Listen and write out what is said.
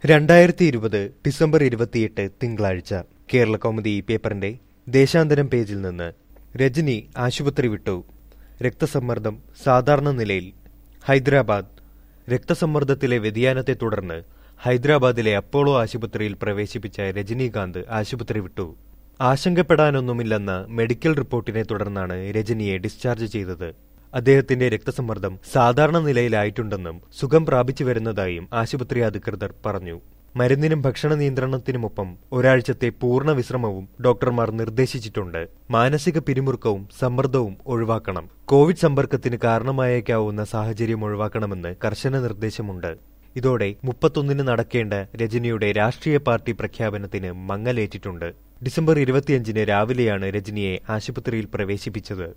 രണ്ടായിരത്തി ഇരുപത് ഡിസംബർ ഇരുപത്തിയെട്ട് തിങ്കളാഴ്ച കേരള കൗമുദി പേപ്പറിന്റെ ദേശാന്തരം പേജിൽ നിന്ന് രജനി ആശുപത്രി വിട്ടു രക്തസമ്മർദ്ദം സാധാരണ നിലയിൽ ഹൈദരാബാദ് രക്തസമ്മർദ്ദത്തിലെ വ്യതിയാനത്തെ തുടർന്ന് ഹൈദരാബാദിലെ അപ്പോളോ ആശുപത്രിയിൽ പ്രവേശിപ്പിച്ച രജനീകാന്ത് ആശുപത്രി വിട്ടു ആശങ്കപ്പെടാനൊന്നുമില്ലെന്ന മെഡിക്കൽ റിപ്പോർട്ടിനെ തുടർന്നാണ് രജനിയെ ഡിസ്ചാർജ് ചെയ്തത് അദ്ദേഹത്തിന്റെ രക്തസമ്മർദ്ദം സാധാരണ നിലയിലായിട്ടുണ്ടെന്നും സുഖം പ്രാപിച്ചു വരുന്നതായും ആശുപത്രി അധികൃതർ പറഞ്ഞു മരുന്നിനും ഭക്ഷണ നിയന്ത്രണത്തിനുമൊപ്പം ഒരാഴ്ചത്തെ പൂർണ്ണ വിശ്രമവും ഡോക്ടർമാർ നിർദ്ദേശിച്ചിട്ടുണ്ട് മാനസിക പിരിമുറുക്കവും സമ്മർദ്ദവും ഒഴിവാക്കണം കോവിഡ് സമ്പർക്കത്തിന് കാരണമായേക്കാവുന്ന സാഹചര്യം ഒഴിവാക്കണമെന്ന് കർശന നിർദ്ദേശമുണ്ട് ഇതോടെ മുപ്പത്തൊന്നിന് നടക്കേണ്ട രജനിയുടെ രാഷ്ട്രീയ പാർട്ടി പ്രഖ്യാപനത്തിന് മങ്ങലേറ്റിട്ടുണ്ട് ഡിസംബർ ഇരുപത്തിയഞ്ചിന് രാവിലെയാണ് രജനിയെ ആശുപത്രിയിൽ പ്രവേശിപ്പിച്ചത്